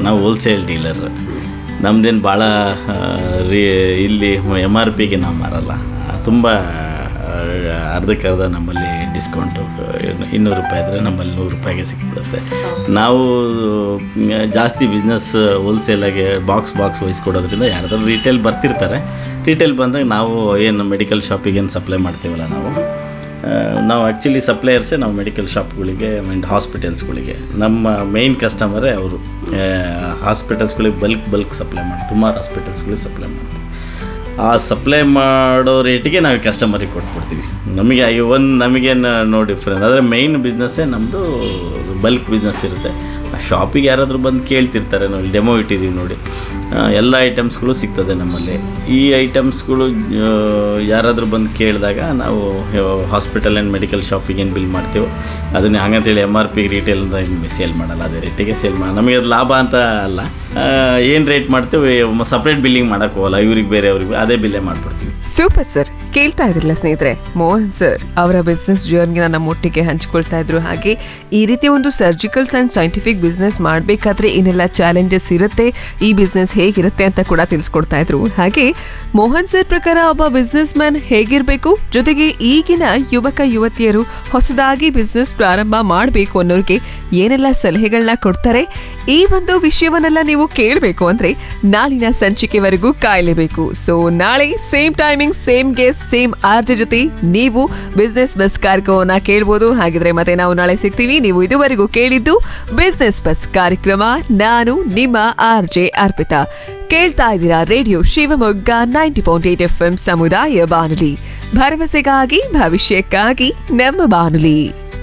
ನಾವು wholesale dealer ನಮ್ದೇನು ಭಾಳ ರೀ ಇಲ್ಲಿ ಎಮ್ ಆರ್ ಪಿಗೆ ನಾವು ಮಾರಲ್ಲ ತುಂಬ ಅರ್ಧಕ್ಕೆ ಅರ್ಧ ನಮ್ಮಲ್ಲಿ ಡಿಸ್ಕೌಂಟು ಇನ್ನೂರು ರೂಪಾಯಿ ಇದ್ದರೆ ನಮ್ಮಲ್ಲಿ ನೂರು ರೂಪಾಯಿಗೆ ಸಿಕ್ಬಿಡುತ್ತೆ ನಾವು ಮ್, ಜಾಸ್ತಿ ಬಿಸ್ನೆಸ್ ಹೋಲ್ಸೇಲಾಗಿ ಬಾಕ್ಸ್ ಬಾಕ್ಸ್ ವೈಸ್ ಕೊಡೋದ್ರಿಂದ ಯಾರಾದ್ರೂ ರಿಟೇಲ್ ಬರ್ತಿರ್ತಾರೆ ರಿಟೇಲ್ ಬಂದಾಗ ನಾವು ಏನು ಮೆಡಿಕಲ್ ಶಾಪಿಗೆ ಏನು ಸಪ್ಲೈ ಮಾಡ್ತೀವಲ್ಲ ನಾವು ಆ, ನಾವು ಆ್ಯಕ್ಚುಲಿ ಸಪ್ಲೈಯರ್ಸೇ ನಾವು ಮೆಡಿಕಲ್ ಶಾಪ್ಗಳಿಗೆ ಆ್ಯಂಡ್ ಹಾಸ್ಪಿಟಲ್ಸ್ಗಳಿಗೆ ನಮ್ಮ ಮೇಯ್ನ್ ಕಸ್ಟಮರೇ ಅವರು ಹಾಸ್ಪಿಟಲ್ಸ್ಗಳಿಗೆ ಬಲ್ಕ್ ಬಲ್ಕ್ ಸಪ್ಲೈ ಮಾಡಿ ಸುಮಾರು ಹಾಸ್ಪಿಟಲ್ಸ್ಗಳಿಗೆ ಸಪ್ಲೈ ಮಾಡ್ತೀವಿ ಆ ಸಪ್ಲೈ ಮಾಡೋ ರೇಟಿಗೆ ನಾವು ಕಸ್ಟಮರಿಗೆ ಕೊಟ್ಬಿಡ್ತೀವಿ ನಮಗೆ ಒಂದು ನಮಗೇನು ನೋ ಡಿಫ್ರೆನ್ಸ್ ಆದರೆ ಮೇಯ್ನ್ ಬಿಸ್ನೆಸ್ಸೇ ನಮ್ಮದು ಬಲ್ಕ್ ಬಿಸ್ನೆಸ್ ಇರುತ್ತೆ ಆ ಶಾಪಿಗೆ ಯಾರಾದರೂ ಬಂದು ಕೇಳ್ತಿರ್ತಾರೆ ನಾವು ಡೆಮೋ ಇಟ್ಟಿದ್ದೀವಿ ನೋಡಿ ಆ, ಎಲ್ಲ ಐಟಮ್ಸ್ಗಳು ಸಿಗ್ತದೆ ನಮ್ಮಲ್ಲಿ ಈ ಐಟಮ್ಸ್ಗಳು ಯಾರಾದರೂ ಬಂದು ಕೇಳಿದಾಗ ನಾವು ಹಾಸ್ಪಿಟಲ್ ಆ್ಯಂಡ್ ಮೆಡಿಕಲ್ ಶಾಪಿಗೆ ಏನು ಬಿಲ್ ಮಾಡ್ತೀವೋ ಅದನ್ನೇ ಹಂಗಂತೇಳಿ ಎಮ್ ಆರ್ ಪಿಗೆ ರಿಟೇಲ್ ಸೇಲ್ ಮಾಡಲ್ಲ ಅದೇ ರೇಟಿಗೆ ಸೇಲ್ ಮಾಡಿ ನಮಗೆ ಅದು ಲಾಭ ಅಂತ ಅಲ್ಲ ಏನು ರೇಟ್ ಮಾಡ್ತೀವಿ ಸಪ್ರೇಟ್ ಬಿಲ್ಲಿಂಗ್ ಮಾಡೋಕ್ಕೆ ಹೋಗಲ್ಲ ಇವ್ರಿಗೆ ಬೇರೆ ಅವ್ರಿಗೆ ಅದೇ ಬಿಲ್ಲೇ ಮಾಡಿಬಿಡ್ತೀವಿ ಸೂಪರ್ ಸರ್ ಕೇಳ್ತಾ ಇದ್ರಲ್ಲ ಸ್ನೇಹಿತರೆ ಮೋಹನ್ ಸರ್ ಅವರ ಬಿಸ್ನೆಸ್ ಜರ್ನಿನ ನಮ್ಮೊಟ್ಟಿಗೆ ಹಂಚ್ಕೊಳ್ತಾ ಇದ್ರು ಹಾಗೆ ಈ ರೀತಿ ಒಂದು ಸರ್ಜಿಕಲ್ಸ್ ಅಂಡ್ ಸೈಂಟಿಫಿಕ್ ಬಿಸ್ನೆಸ್ ಮಾಡಬೇಕಾದ್ರೆ ಏನೆಲ್ಲ ಚಾಲೆಂಜಸ್ ಇರುತ್ತೆ ಈ ಬಿಸ್ನೆಸ್ ಹೇಗಿರುತ್ತೆ ಅಂತ ಕೂಡ ತಿಳಿಸ್ಕೊಡ್ತಾ ಇದ್ರು ಹಾಗೆ ಮೋಹನ್ ಸರ್ ಪ್ರಕಾರ ಒಬ್ಬ ಬಿಸ್ನೆಸ್ ಮ್ಯಾನ್ ಹೇಗಿರ್ಬೇಕು ಜೊತೆಗೆ ಈಗಿನ ಯುವಕ ಯುವತಿಯರು ಹೊಸದಾಗಿ ಬಿಸ್ನೆಸ್ ಪ್ರಾರಂಭ ಮಾಡಬೇಕು ಅನ್ನೋರಿಗೆ ಏನೆಲ್ಲ ಸಲಹೆಗಳನ್ನ ಕೊಡ್ತಾರೆ ಈ ಒಂದು ವಿಷಯವನ್ನೆಲ್ಲ ನೀವು ಕೇಳಬೇಕು ಅಂದ್ರೆ ನಾಳಿನ ಸಂಚಿಕೆವರೆಗೂ ಕಾಯಲೇಬೇಕು ಸೊ ನಾಳೆ same timing same guest same RJ ಜೊತೆ ನೀವು ಬಿಸ್ನೆಸ್ ಬಸ್ ಕಾರ್ಯಕ್ರಮವನ್ನ ಕೇಳ್ಬೋದು ಹಾಗಿದ್ರೆ ಮತ್ತೆ ನಾವು ನಾಳೆ ಸಿಗ್ತೀವಿ ನೀವು ಇದುವರೆಗೂ ಕೇಳಿದ್ದು ಬಿಸ್ನೆಸ್ ಬಸ್ ಕಾರ್ಯಕ್ರಮ ನಾನು ನಿಮ್ಮ ಆರ್ ಜೆ ಅರ್ಪಿತಾ ಕೇಳ್ತಾ ಇದ್ದೀರಾ radio Shivamogga ninety point eight F M ಸಮುದಾಯ ಬಾನುಲಿ ಭರವಸೆಗಾಗಿ ಭವಿಷ್ಯಕ್ಕಾಗಿ ನಮ್ಮ ಬಾನುಲಿ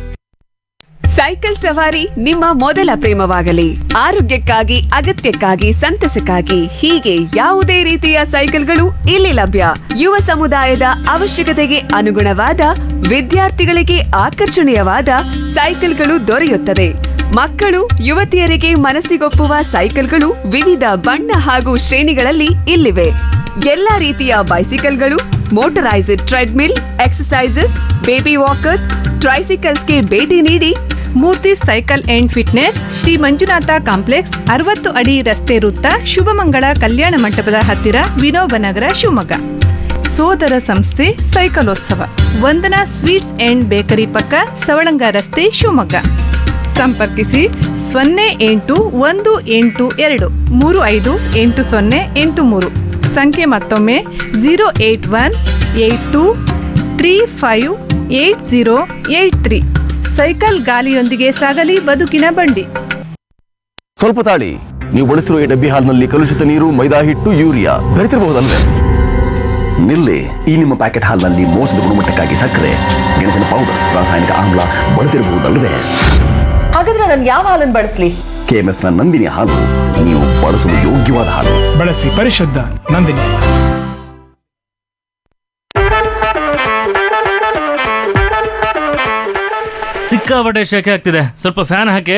ಸೈಕಲ್ ಸವಾರಿ ನಿಮ್ಮ ಮೊದಲ ಪ್ರೇಮವಾಗಲಿ ಆರೋಗ್ಯಕ್ಕಾಗಿ ಅಗತ್ಯಕ್ಕಾಗಿ ಸಂತಸಕ್ಕಾಗಿ ಹೀಗೆ ಯಾವುದೇ ರೀತಿಯ ಸೈಕಲ್ಗಳು ಇಲ್ಲಿ ಲಭ್ಯ ಯುವ ಸಮುದಾಯದ ಅವಶ್ಯಕತೆಗೆ ಅನುಗುಣವಾದ ವಿದ್ಯಾರ್ಥಿಗಳಿಗೆ ಆಕರ್ಷಣೀಯವಾದ ಸೈಕಲ್ಗಳು ದೊರೆಯುತ್ತದೆ ಮಕ್ಕಳು ಯುವತಿಯರಿಗೆ ಮನಸ್ಸಿಗೊಪ್ಪುವ ಸೈಕಲ್ಗಳು ವಿವಿಧ ಬಣ್ಣ ಹಾಗೂ ಶ್ರೇಣಿಗಳಲ್ಲಿ ಇಲ್ಲಿವೆ ಎಲ್ಲಾ ರೀತಿಯ ಬೈಸಿಕಲ್ಗಳು motorised treadmill exercises baby walkers ಟ್ರೈಸಿಕಲ್ಸ್ಗೆ ಭೇಟಿ ನೀಡಿ Murthy cycle and fitness Shri Manjunatha complex ಅರವತ್ತು ಅಡಿ ರಸ್ತೆ ವೃತ್ತ ಶುಭಮಂಗಳ ಕಲ್ಯಾಣ ಮಂಟಪದ ಹತ್ತಿರ ವಿನೋಬ ನಗರ ಶಿವಮೊಗ್ಗ ಸೋದರ ಸಂಸ್ಥೆ ಸೈಕಲೋತ್ಸವ ವಂದನಾ ಸ್ವೀಟ್ಸ್ ಅಂಡ್ ಬೇಕರಿ ಪಕ್ಕ ಸವಳಂಗ ರಸ್ತೆ ಶಿವಮೊಗ್ಗ ಸಂಪರ್ಕಿಸಿ ಸೊನ್ನೆ ಎಂಟು ಒಂದು ಎಂಟು ಎರಡು ಮೂರು ಐದು ಎಂಟು ಸೊನ್ನೆ ಎಂಟು ಮೂರು ಸಂಖ್ಯೆ ಮತ್ತೊಮ್ಮೆ zero eight one eight two three five eight zero eight three cycle ಗಾಲಿಯೊಂದಿಗೆ ಸಾಗಲಿ ಬದುಕಿನ ಬಂಡಿ ಸ್ವಲ್ಪ ತಾಳಿ ನೀವು ಬಳಸಿರುವ ಈ ಡಬ್ಬಿ ಹಾಲ್ನಲ್ಲಿ ಕಲುಷಿತ ನೀರು ಮೈದಾ ಹಿಟ್ಟು ಯೂರಿಯಾ ಬೆರೆತಿರಬಹುದಲ್ವೇ ನಿಲ್ಲಿ ಈ ನಿಮ್ಮ ಪ್ಯಾಕೆಟ್ ಹಾಲ್ನಲ್ಲಿ ಮೋಸದ ಗುಣಮಟ್ಟಕ್ಕಾಗಿ ಸಕ್ಕರೆ ಗೆಣಸಿನ ಪೌಡರ್ ರಾಸಾಯನಿಕ ಆಮ್ಲ ಬಳಸಿರಬಹುದಲ್ವೇ ಹಾಗಾದ್ರೆ ನಾನು ಯಾವ ಹಾಲನ್ನು ಬಳಸ್ಲಿ ಕೆಎಂಎಫ್ನ ನಂದಿನಿ ಹಾಲು ನೀವು ಬಳಸಲು ಯೋಗ್ಯವಾದ ಹಾಲು ಬಳಸಿ ಪರಿಶುದ್ಧ ನಂದಿನಿ ಸಿಕ್ಕಾಪಟ್ಟೆ ಶೆಕೆ ಆಗ್ತಿದೆ ಸ್ವಲ್ಪ ಫ್ಯಾನ್ ಹಾಕಿ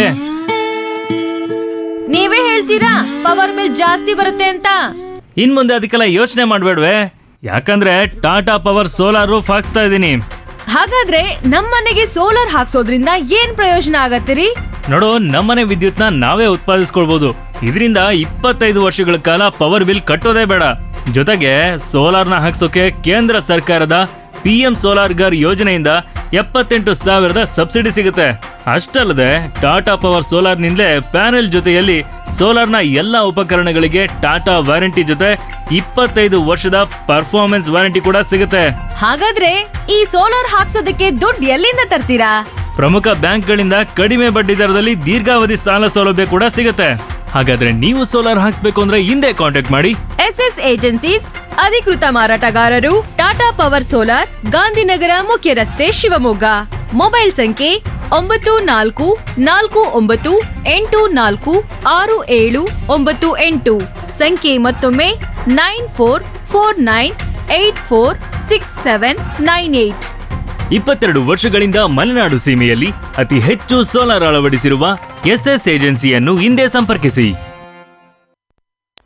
ನೀವೇ ಹೇಳ್ತೀರಾ ಪವರ್ ಬಿಲ್ ಜಾಸ್ತಿ ಬರುತ್ತೆ ಅಂತ ಇನ್ ಮುಂದೆ ಅದಕ್ಕೆಲ್ಲ ಯೋಚನೆ ಮಾಡ್ಬೇಡ್ವೆ ಯಾಕಂದ್ರೆ ಟಾಟಾ ಪವರ್ ಸೋಲಾರ್ ರೂಫ್ ಹಾಕ್ಸ್ತಾ ಇದ್ದೀನಿ ಹಾಗಾದ್ರೆ ನಮ್ಮನೆಗೆ ಸೋಲಾರ್ ಹಾಕ್ಸೋದ್ರಿಂದ ಏನ್ ಪ್ರಯೋಜನ ಆಗತ್ತಿರಿ ನೋಡು ನಮ್ಮನೆ ವಿದ್ಯುತ್ನ ನಾವೇ ಉತ್ಪಾದಿಸ್ಕೊಳ್ಬಹುದು ಇದರಿಂದ ಇಪ್ಪತ್ತೈದು ವರ್ಷಗಳ ಕಾಲ ಪವರ್ ಬಿಲ್ ಕಟ್ಟೋದೇ ಬೇಡ ಜೊತೆಗೆ ಸೋಲಾರ್ನ ಹಾಕ್ಸೋಕೆ ಕೇಂದ್ರ ಸರ್ಕಾರದ ಪಿ ಎಂ ಸೋಲಾರ್ ಗರ್ ಯೋಜನೆಯಿಂದ ಎಪ್ಪತ್ತೆಂಟು ಸಾವಿರದ ಸಬ್ಸಿಡಿ ಸಿಗುತ್ತೆ ಅಷ್ಟಲ್ಲದೆ ಟಾಟಾ ಪವರ್ ಸೋಲಾರ್ನಿಂದಲೇ ಪ್ಯಾನೆಲ್ ಜೊತೆಯಲ್ಲಿ ಸೋಲಾರ್ನ ಎಲ್ಲ ಉಪಕರಣಗಳಿಗೆ ಟಾಟಾ ವಾರಂಟಿ ಜೊತೆ ಇಪ್ಪತ್ತೈದು ವರ್ಷದ ಪರ್ಫಾರ್ಮೆನ್ಸ್ ವಾರಂಟಿ ಕೂಡ ಸಿಗುತ್ತೆ ಹಾಗಾದ್ರೆ ಈ ಸೋಲಾರ್ ಹಾಕ್ಸೋದಕ್ಕೆ ದುಡ್ಡು ಎಲ್ಲಿಂದ ತರ್ತೀರಾ ಪ್ರಮುಖ ಬ್ಯಾಂಕ್ಗಳಿಂದ ಕಡಿಮೆ ಬಡ್ಡಿ ದರದಲ್ಲಿ ದೀರ್ಘಾವಧಿ ಸಾಲ ಸೌಲಭ್ಯ ಕೂಡ ಸಿಗುತ್ತೆ ಹಾಗಾದ್ರೆ ನೀವು ಸೋಲಾರ್ ಹಾಕ್ಸ್ಬೇಕು ಅಂದ್ರೆ ಹಿಂದೆ ಕಾಂಟ್ಯಾಕ್ಟ್ ಮಾಡಿ ಎಸ್ ಎಸ್ ಏಜೆನ್ಸೀಸ್ ಅಧಿಕೃತ ಮಾರಾಟಗಾರರು ಟಾಟಾ ಪವರ್ ಸೋಲಾರ್ ಗಾಂಧಿನಗರ ಮುಖ್ಯ ರಸ್ತೆ ಶಿವಮೊಗ್ಗ ಮೊಬೈಲ್ ಸಂಖ್ಯೆ ಒಂಬತ್ತು ನಾಲ್ಕು ನಾಲ್ಕು ಒಂಬತ್ತು ಎಂಟು ನಾಲ್ಕು ಆರು ಏಳು ಒಂಬತ್ತು ಎಂಟು ಸಂಖ್ಯೆ ಮತ್ತೊಮ್ಮೆ nine four four nine eight four six seven nine eight ಇಪ್ಪತ್ತೆರಡು ವರ್ಷಗಳಿಂದ ಮಲೆನಾಡು ಸೀಮೆಯಲ್ಲಿ ಅತಿ ಹೆಚ್ಚು ಸೋಲಾರ್ ಅಳವಡಿಸಿರುವ ಎಸ್ಎಸ್ ಏಜೆನ್ಸಿಯನ್ನು ಹಿಂದೆ ಸಂಪರ್ಕಿಸಿ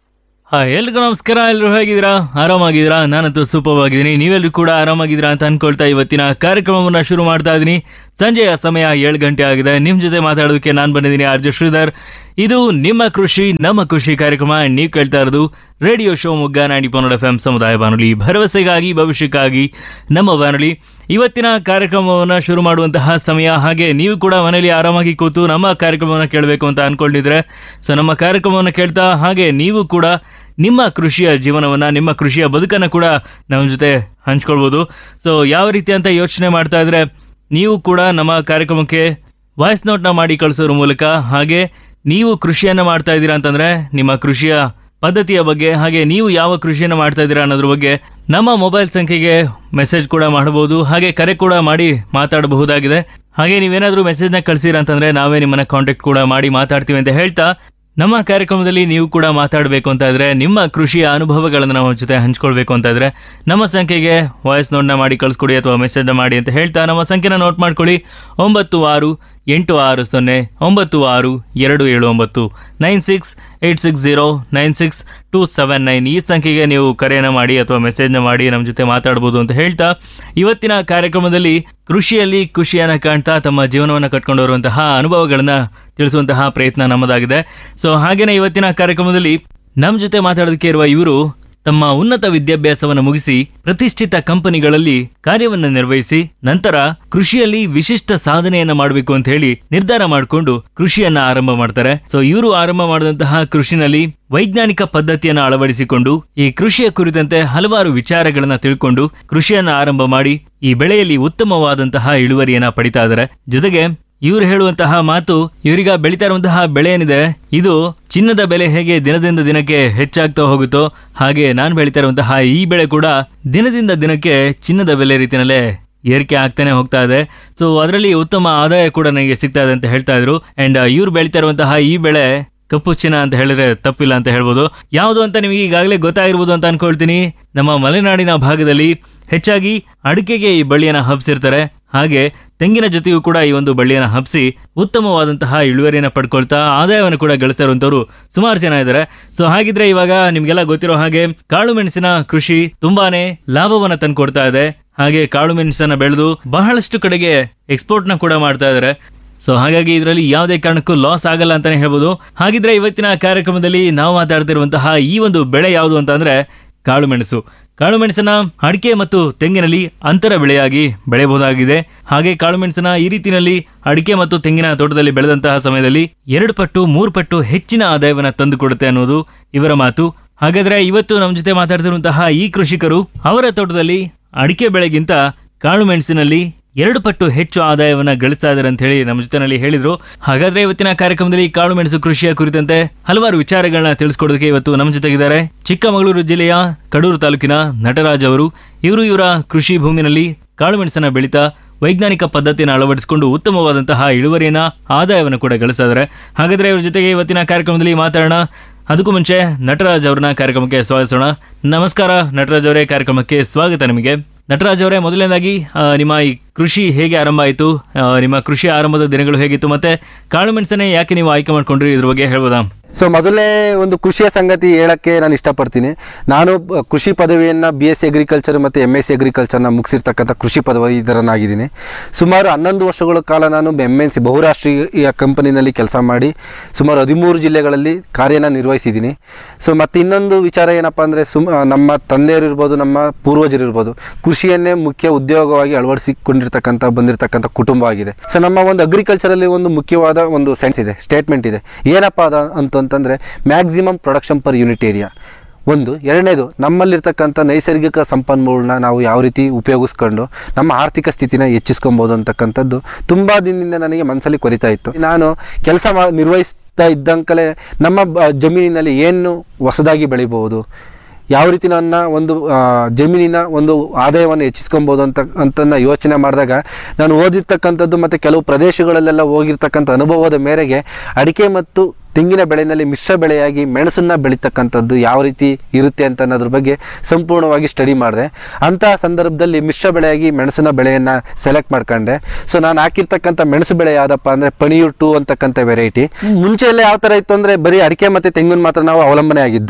ಹಾ ಎಲ್ರಿಗೂ ನಮಸ್ಕಾರ ಎಲ್ಲರೂ ಹೇಗಿದ್ದೀರಾ ಆರಾಮಾಗಿದ್ದೀರಾ ನಾನಂತೂ ಸೂಪರ್ ಆಗಿದ್ದೀನಿ ನೀವೆಲ್ಲರೂ ಕೂಡ ಆರಾಮಾಗಿದ್ದೀರಾ ಅಂತ ಅನ್ಕೊಳ್ತಾ ಇವತ್ತಿನ ಕಾರ್ಯಕ್ರಮವನ್ನು ಶುರು ಮಾಡ್ತಾ ಇದ್ದೀನಿ ಸಂಜೆಯ ಸಮಯ ಏಳು ಗಂಟೆ ಆಗಿದೆ ನಿಮ್ಮ ಜೊತೆ ಮಾತಾಡೋದಕ್ಕೆ ನಾನು ಬಂದಿದ್ದೀನಿ ಆರ್ ಜೆ ಶ್ರೀಧರ್ ಇದು ನಿಮ್ಮ ಕೃಷಿ ನಮ್ಮ ಖುಷಿ ಕಾರ್ಯಕ್ರಮ ನೀವು ಕೇಳ್ತಾ ಇರೋದು ರೇಡಿಯೋ ಶೋ ಮುಗ್ಗ ನಾಡಿ ಪನ್ನಡ ಎಫ್ ಎಂ ಸಮುದಾಯ ಬಾನುಲಿ ಭರವಸೆಗಾಗಿ ಭವಿಷ್ಯಕ್ಕಾಗಿ ನಮ್ಮ ಬಾನುಲಿ ಇವತ್ತಿನ ಕಾರ್ಯಕ್ರಮವನ್ನು ಶುರು ಮಾಡುವಂತಹ ಸಮಯ ಹಾಗೆ ನೀವು ಕೂಡ ಮನೆಯಲ್ಲಿ ಆರಾಮಾಗಿ ಕೂತು ನಮ್ಮ ಕಾರ್ಯಕ್ರಮವನ್ನು ಕೇಳಬೇಕು ಅಂತ ಅನ್ಕೊಂಡಿದ್ರೆ ಸೊ ನಮ್ಮ ಕಾರ್ಯಕ್ರಮವನ್ನು ಕೇಳ್ತಾ ಹಾಗೆ ನೀವು ಕೂಡ ನಿಮ್ಮ ಕೃಷಿಯ ಜೀವನವನ್ನು ನಿಮ್ಮ ಕೃಷಿಯ ಬದುಕನ್ನು ಕೂಡ ನಮ್ಮ ಜೊತೆ ಹಂಚ್ಕೊಳ್ಬೋದು ಸೊ ಯಾವ ರೀತಿ ಅಂತ ಯೋಚನೆ ಮಾಡ್ತಾ ಇದ್ರೆ ನೀವು ಕೂಡ ನಮ್ಮ ಕಾರ್ಯಕ್ರಮಕ್ಕೆ ವಾಯ್ಸ್ ನೋಟ್ನ ಮಾಡಿ ಕಳಿಸೋದ್ರ ಮೂಲಕ ಹಾಗೆ ನೀವು ಕೃಷಿಯನ್ನು ಮಾಡ್ತಾ ಇದ್ದೀರಾ ಅಂತಂದ್ರೆ ನಿಮ್ಮ ಕೃಷಿಯ ಪದ್ಧತಿಯ ಬಗ್ಗೆ ಹಾಗೆ ನೀವು ಯಾವ ಕೃಷಿಯನ್ನು ಮಾಡ್ತಾ ಇದ್ದೀರಾ ಅನ್ನೋದ್ರ ಬಗ್ಗೆ ನಮ್ಮ ಮೊಬೈಲ್ ಸಂಖ್ಯೆಗೆ ಮೆಸೇಜ್ ಕೂಡ ಮಾಡಬಹುದು ಹಾಗೆ ಕರೆ ಕೂಡ ಮಾಡಿ ಮಾತಾಡಬಹುದಾಗಿದೆ ಹಾಗೆ ನೀವೇನಾದರೂ ಮೆಸೇಜ್ನ ಕಳಿಸಿರ ಅಂತಂದ್ರೆ ನಾವೇ ನಿಮ್ಮನ್ನ ಕಾಂಟ್ಯಾಕ್ಟ್ ಕೂಡ ಮಾಡಿ ಮಾತಾಡ್ತೀವಿ ಅಂತ ಹೇಳ್ತಾ ನಮ್ಮ ಕಾರ್ಯಕ್ರಮದಲ್ಲಿ ನೀವು ಕೂಡ ಮಾತಾಡಬೇಕು ಅಂತ ಇದ್ರೆ ನಿಮ್ಮ ಕೃಷಿಯ ಅನುಭವಗಳನ್ನು ನಮ್ಮ ಜೊತೆ ಹಂಚ್ಕೊಳ್ಬೇಕು ಅಂತ ಇದ್ರೆ ನಮ್ಮ ಸಂಖ್ಯೆಗೆ ವಾಯ್ಸ್ ನೋಟ್ನ ಮಾಡಿ ಕಳಿಸ್ಕೊಡಿ ಅಥವಾ ಮೆಸೇಜ್ನ ಮಾಡಿ ಅಂತ ಹೇಳ್ತಾ ನಮ್ಮ ಸಂಖ್ಯೆನ ನೋಟ್ ಮಾಡ್ಕೊಳ್ಳಿ ಒಂಬತ್ತು ಆರು ಎಂಟು ಆರು ಸೊನ್ನೆ ಒಂಬತ್ತು ಆರು ಎರಡು ಏಳು ಒಂಬತ್ತು nine six eight six zero nine six two seven nine ಈ ಸಂಖ್ಯೆಗೆ ನೀವು ಕರೆಯನ್ನು ಮಾಡಿ ಅಥವಾ ಮೆಸೇಜ್ನ ಮಾಡಿ ನಮ್ಮ ಜೊತೆ ಮಾತಾಡ್ಬೋದು ಅಂತ ಹೇಳ್ತಾ ಇವತ್ತಿನ ಕಾರ್ಯಕ್ರಮದಲ್ಲಿ ಕೃಷಿಯಲ್ಲಿ ಖುಷಿಯನ್ನು ಕಾಣ್ತಾ ತಮ್ಮ ಜೀವನವನ್ನು ಕಟ್ಕೊಂಡು ಬರುವಂತಹ ಅನುಭವಗಳನ್ನ ತಿಳಿಸುವಂತಹ ಪ್ರಯತ್ನ ನಮ್ಮದಾಗಿದೆ ಸೊ ಹಾಗೇನೆ ಇವತ್ತಿನ ಕಾರ್ಯಕ್ರಮದಲ್ಲಿ ನಮ್ಮ ಜೊತೆ ಮಾತಾಡೋದಕ್ಕೆ ಇರುವ ಇವರು ತಮ್ಮ ಉನ್ನತ ವಿದ್ಯಾಭ್ಯಾಸವನ್ನು ಮುಗಿಸಿ ಪ್ರತಿಷ್ಠಿತ ಕಂಪನಿಗಳಲ್ಲಿ ಕಾರ್ಯವನ್ನು ನಿರ್ವಹಿಸಿ ನಂತರ ಕೃಷಿಯಲ್ಲಿ ವಿಶಿಷ್ಟ ಸಾಧನೆಯನ್ನ ಮಾಡಬೇಕು ಅಂತ ಹೇಳಿ ನಿರ್ಧಾರ ಮಾಡಿಕೊಂಡು ಕೃಷಿಯನ್ನ ಆರಂಭ ಮಾಡ್ತಾರೆ ಸೊ ಇವರು ಆರಂಭ ಮಾಡಿದಂತಹ ಕೃಷಿನಲ್ಲಿ ವೈಜ್ಞಾನಿಕ ಪದ್ಧತಿಯನ್ನು ಅಳವಡಿಸಿಕೊಂಡು ಈ ಕೃಷಿಯ ಕುರಿತಂತೆ ಹಲವಾರು ವಿಚಾರಗಳನ್ನ ತಿಳ್ಕೊಂಡು ಕೃಷಿಯನ್ನ ಆರಂಭ ಮಾಡಿ ಈ ಬೆಳೆಯಲ್ಲಿ ಉತ್ತಮವಾದಂತಹ ಇಳುವರಿಯನ್ನ ಪಡಿತಾ ಇದ್ದಾರೆ ಜೊತೆಗೆ ಇವ್ರು ಹೇಳುವಂತಹ ಮಾತು ಇವರೀಗ ಬೆಳೀತಾ ಇರುವಂತಹ ಬೆಳೆ ಏನಿದೆ ಇದು ಚಿನ್ನದ ಬೆಲೆ ಹೇಗೆ ದಿನದಿಂದ ದಿನಕ್ಕೆ ಹೆಚ್ಚಾಗ್ತಾ ಹೋಗುತ್ತೋ ಹಾಗೆ ನಾನು ಬೆಳೀತಾ ಇರುವಂತಹ ಈ ಬೆಳೆ ಕೂಡ ದಿನದಿಂದ ದಿನಕ್ಕೆ ಚಿನ್ನದ ಬೆಲೆ ರೀತಿಯಲ್ಲೇ ಏರಿಕೆ ಆಗ್ತಾನೆ ಹೋಗ್ತಾ ಇದೆ ಸೊ ಅದರಲ್ಲಿ ಉತ್ತಮ ಆದಾಯ ಕೂಡ ನನಗೆ ಸಿಗ್ತಾ ಇದೆ ಅಂತ ಹೇಳ್ತಾ ಇದ್ರು ಅಂಡ್ ಇವ್ರು ಬೆಳೀತಾ ಇರುವಂತಹ ಈ ಬೆಳೆ ಕಪ್ಪು ಚಿನ್ನ ಅಂತ ಹೇಳಿದ್ರೆ ತಪ್ಪಿಲ್ಲ ಅಂತ ಹೇಳ್ಬೋದು ಯಾವುದು ಅಂತ ನಿಮಗೆ ಈಗಾಗಲೇ ಗೊತ್ತಾಗಿರ್ಬೋದು ಅಂತ ಅನ್ಕೊಳ್ತೀನಿ ನಮ್ಮ ಮಲೆನಾಡಿನ ಭಾಗದಲ್ಲಿ ಹೆಚ್ಚಾಗಿ ಅಡಿಕೆಗೆ ಈ ಬಳ್ಳಿಯನ್ನ ಹಬ್ಸಿರ್ತಾರೆ ಹಾಗೆ ತೆಂಗಿನ ಜೊತೆಗೂ ಕೂಡ ಈ ಒಂದು ಬಳ್ಳಿಯನ್ನ ಹಬ್ಸಿ ಉತ್ತಮವಾದಂತಹ ಇಳುವರಿಯನ್ನ ಪಡ್ಕೊಳ್ತಾ ಆದಾಯವನ್ನು ಕೂಡ ಗಳಿಸ್ತಾ ಇರುವಂತವ್ರು ಸುಮಾರು ಜನ ಇದ್ದಾರೆ ಸೊ ಹಾಗಿದ್ರೆ ಇವಾಗ ನಿಮ್ಗೆಲ್ಲ ಗೊತ್ತಿರೋ ಹಾಗೆ ಕಾಳು ಮೆಣಸಿನ ಕೃಷಿ ತುಂಬಾನೇ ಲಾಭವನ್ನ ತಂದ್ಕೊಡ್ತಾ ಇದೆ ಹಾಗೆ ಕಾಳು ಮೆಣಸನ್ನ ಬೆಳೆದು ಬಹಳಷ್ಟು ಕಡೆಗೆ ಎಕ್ಸ್ಪೋರ್ಟ್ನ ಕೂಡ ಮಾಡ್ತಾ ಇದ್ದಾರೆ ಸೊ ಹಾಗಾಗಿ ಇದರಲ್ಲಿ ಯಾವುದೇ ಕಾರಣಕ್ಕೂ ಲಾಸ್ ಆಗಲ್ಲ ಅಂತಾನೆ ಹೇಳ್ಬೋದು ಹಾಗಿದ್ರೆ ಇವತ್ತಿನ ಕಾರ್ಯಕ್ರಮದಲ್ಲಿ ನಾವು ಮಾತಾಡ್ತಿರುವಂತಹ ಈ ಒಂದು ಬೆಳೆ ಯಾವುದು ಅಂತ ಅಂದ್ರೆ ಕಾಳು ಮೆಣಸು ಕಾಳು ಮೆಣಸನ್ನ ಅಡಿಕೆ ಮತ್ತು ತೆಂಗಿನಲ್ಲಿ ಅಂತರ ಬೆಳೆಯಾಗಿ ಬೆಳೆಯಬಹುದಾಗಿದೆ ಹಾಗೆ ಕಾಳು ಮೆಣಸನ್ನ ಈ ರೀತಿಯಲ್ಲಿ ಅಡಿಕೆ ಮತ್ತು ತೆಂಗಿನ ತೋಟದಲ್ಲಿ ಬೆಳೆದಂತಹ ಸಮಯದಲ್ಲಿ ಎರಡು ಪಟ್ಟು ಮೂರು ಪಟ್ಟು ಹೆಚ್ಚಿನ ಆದಾಯವನ್ನ ತಂದುಕೊಡುತ್ತೆ ಅನ್ನೋದು ಇವರ ಮಾತು ಹಾಗಾದ್ರೆ ಇವತ್ತು ನಮ್ಮ ಜೊತೆ ಮಾತಾಡ್ತಿರುವಂತಹ ಈ ಕೃಷಿಕರು ಅವರ ತೋಟದಲ್ಲಿ ಅಡಿಕೆ ಬೆಳೆಗಿಂತ ಕಾಳು ಮೆಣಸಿನಲ್ಲಿ ಎರಡು ಪಟ್ಟು ಹೆಚ್ಚು ಆದಾಯವನ್ನ ಗಳಿಸ್ತಾ ಇದ್ದಾರೆ ಅಂತ ಹೇಳಿ ನಮ್ಮ ಜೊತೆನಲ್ಲಿ ಹೇಳಿದ್ರು ಹಾಗಾದ್ರೆ ಇವತ್ತಿನ ಕಾರ್ಯಕ್ರಮದಲ್ಲಿ ಕಾಳು ಮೆಣಸು ಕೃಷಿಯ ಕುರಿತಂತೆ ಹಲವಾರು ವಿಚಾರಗಳನ್ನ ತಿಳಿಸ್ಕೊಡೋದಕ್ಕೆ ಇವತ್ತು ನಮ್ಮ ಜೊತೆಗಿದ್ದಾರೆ ಚಿಕ್ಕಮಗಳೂರು ಜಿಲ್ಲೆಯ ಕಡೂರು ತಾಲೂಕಿನ ನಟರಾಜ್ ಅವರು ಇವರು ಇವರ ಕೃಷಿ ಭೂಮಿನಲ್ಲಿ ಕಾಳು ಮೆಣಸನ್ನ ಬೆಳೀತಾ ವೈಜ್ಞಾನಿಕ ಪದ್ಧತಿಯನ್ನು ಅಳವಡಿಸಿಕೊಂಡು ಉತ್ತಮವಾದಂತಹ ಇಳುವರಿಯನ್ನ ಆದಾಯವನ್ನು ಕೂಡ ಗಳಿಸ್ತಾ ಇದ್ದಾರೆ ಹಾಗಾದ್ರೆ ಇವ್ರ ಜೊತೆಗೆ ಇವತ್ತಿನ ಕಾರ್ಯಕ್ರಮದಲ್ಲಿ ಮಾತಾಡೋಣ ಅದಕ್ಕೂ ಮುಂಚೆ ನಟರಾಜ್ ಅವ್ರನ್ನ ಕಾರ್ಯಕ್ರಮಕ್ಕೆ ಸ್ವಾಗತಿಸೋಣ ನಮಸ್ಕಾರ ನಟರಾಜ್ ಅವರೇ ಕಾರ್ಯಕ್ರಮಕ್ಕೆ ಸ್ವಾಗತ ನಿಮಗೆ ನಟರಾಜ್ ಅವರೇ ಮೊದಲನೇದಾಗಿ ಆ, ನಿಮ್ಮ ಈ ಕೃಷಿ ಹೇಗೆ ಆರಂಭ ಆಯಿತು ನಿಮ್ಮ ಕೃಷಿ ಆರಂಭದ ದಿನಗಳು ಹೇಗಿತ್ತು ಮತ್ತೆ ಕಾಳು ಮೆಣಸನ್ನೇ ಯಾಕೆ ನೀವು ಆಯ್ಕೆ ಮಾಡ್ಕೊಂಡ್ರಿ ಇದ್ರ ಬಗ್ಗೆ ಹೇಳ್ಬೋದಾ ಸೊ ಮೊದಲೇ ಒಂದು ಖುಷಿಯ ಸಂಗತಿ ಹೇಳಕ್ಕೆ ನಾನು ಇಷ್ಟಪಡ್ತೀನಿ ನಾನು ಬ- ಕೃಷಿ ಪದವಿಯನ್ನು ಬಿ ಎಸ್ ಸಿ ಅಗ್ರಿಕಲ್ಚರ್ ಮತ್ತು ಎಮ್ ಎಸ್ ಸಿ ಅಗ್ರಿಕಲ್ಚರ್ನ ಮುಗಿಸಿರ್ತಕ್ಕಂಥ ಕೃಷಿ ಪದವೀಧರನಾಗಿದ್ದೀನಿ ಸುಮಾರು ಹನ್ನೊಂದು ವರ್ಷಗಳ ಕಾಲ ನಾನು ಎಮ್ ಎನ್ ಸಿ ಬಹುರಾಷ್ಟ್ರೀಯ ಕಂಪನಿನಲ್ಲಿ ಕೆಲಸ ಮಾಡಿ ಸುಮಾರು ಹದಿಮೂರು ಜಿಲ್ಲೆಗಳಲ್ಲಿ ಕಾರ್ಯನ ನಿರ್ವಹಿಸಿದ್ದೀನಿ ಸೊ ಮತ್ತು ಇನ್ನೊಂದು ವಿಚಾರ ಏನಪ್ಪ ಅಂದರೆ ಸುಮ್ ನಮ್ಮ ತಂದೆಯರು ಇರ್ಬೋದು ನಮ್ಮ ಪೂರ್ವಜರು ಇರ್ಬೋದು ಕೃಷಿಯನ್ನೇ ಮುಖ್ಯ ಉದ್ಯೋಗವಾಗಿ ಅಳವಡಿಸಿಕೊಂಡಿರ್ತಕ್ಕಂಥ ಬಂದಿರತಕ್ಕಂಥ ಕುಟುಂಬ ಆಗಿದೆ ಸೊ ನಮ್ಮ ಒಂದು ಅಗ್ರಿಕಲ್ಚರಲ್ಲಿ ಒಂದು ಮುಖ್ಯವಾದ ಒಂದು ಸೆನ್ಸ್ ಇದೆ ಸ್ಟೇಟ್ಮೆಂಟ್ ಇದೆ ಏನಪ್ಪ ಅದ ಅಂತಂತಂದರೆ maximum production per unit area ಒಂದು ಎರಡನೇದು ನಮ್ಮಲ್ಲಿರ್ತಕ್ಕಂಥ ನೈಸರ್ಗಿಕ ಸಂಪನ್ಮೂಲನ ನಾವು ಯಾವ ರೀತಿ ಉಪಯೋಗಿಸ್ಕೊಂಡು ನಮ್ಮ ಆರ್ಥಿಕ ಸ್ಥಿತಿನ ಹೆಚ್ಚಿಸ್ಕೊಬೋದು ಅಂತಕ್ಕಂಥದ್ದು ತುಂಬ ದಿನದಿಂದ ನನಗೆ ಮನಸ್ಸಲ್ಲಿ ಕೊರಿತಾ ಇತ್ತು ನಾನು ಕೆಲಸ ಮಾ ನಿರ್ವಹಿಸ್ತಾ ಇದ್ದಂಕಲೇ ನಮ್ಮ ಬ- ಜಮೀನಿನಲ್ಲಿ ಏನು ಹೊಸದಾಗಿ ಬೆಳಿಬೋದು ಯಾವ ರೀತಿ ನನ್ನ ಒಂದು ಆ, ಜಮೀನಿನ ಒಂದು ಆದಾಯವನ್ನು ಹೆಚ್ಚಿಸ್ಕೊಬೋದು ಅಂತ ಅಂತನ್ನ ಯೋಚನೆ ಮಾಡಿದಾಗ ನಾನು ಓದಿರ್ತಕ್ಕಂಥದ್ದು ಮತ್ತು ಕೆಲವು ಪ್ರದೇಶಗಳಲ್ಲೆಲ್ಲ ಹೋಗಿರ್ತಕ್ಕಂಥ ಅನುಭವದ ಮೇರೆಗೆ ಅಡಿಕೆ ಮತ್ತು ತೆಂಗಿನ ಬೆಳೆಯಲ್ಲಿ ಮಿಶ್ರ ಬೆಳೆಯಾಗಿ ಮೆಣಸನ್ನು ಬೆಳೀತಕ್ಕಂಥದ್ದು ಯಾವ ರೀತಿ ಇರುತ್ತೆ ಅಂತ ಅನ್ನೋದ್ರ ಬಗ್ಗೆ ಸಂಪೂರ್ಣವಾಗಿ ಸ್ಟಡಿ ಮಾಡಿದೆ ಅಂತಹ ಸಂದರ್ಭದಲ್ಲಿ ಮಿಶ್ರ ಬೆಳೆಯಾಗಿ ಮೆಣಸಿನ ಬೆಳೆಯನ್ನು ಸೆಲೆಕ್ಟ್ ಮಾಡ್ಕೊಂಡೆ ಸೊ ನಾನು ಹಾಕಿರ್ತಕ್ಕಂಥ ಮೆಣಸು ಬೆಳೆ ಯಾವುದಪ್ಪ ಅಂದರೆ ಪಣಿಯೂರ್ ಟೂ ಅಂತಕ್ಕಂಥ ವೆರೈಟಿ ಮುಂಚೆ ಎಲ್ಲ ಯಾವ ಥರ ಇತ್ತು ಅಂದರೆ ಬರೀ ಅಡಿಕೆ ಮತ್ತು ತೆಂಗಿನ ಮಾತ್ರ ನಾವು ಅವಲಂಬನೆ ಆಗಿದ್ದು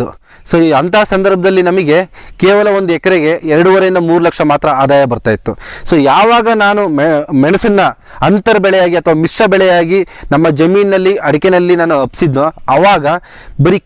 ಸೊ ಈ ಅಂಥ ಸಂದರ್ಭದಲ್ಲಿ ನಮಗೆ ಕೇವಲ ಒಂದು ಎಕರೆಗೆ ಎರಡೂವರೆಯಿಂದ ಮೂರು ಲಕ್ಷ ಮಾತ್ರ ಆದಾಯ ಬರ್ತಾ ಇತ್ತು ಸೊ ಯಾವಾಗ ನಾನು ಮೆ ಮೆಣಸನ್ನು ಅಂತರ ಬೆಳೆಯಾಗಿ ಅಥವಾ ಮಿಶ್ರ ಬೆಳೆಯಾಗಿ ನಮ್ಮ ಜಮೀನಿನಲ್ಲಿ ಅಡಿಕೆನಲ್ಲಿ ನಾನು ಹಬ್ಸಿದ್ನೋ ಆವಾಗ ಬರೀ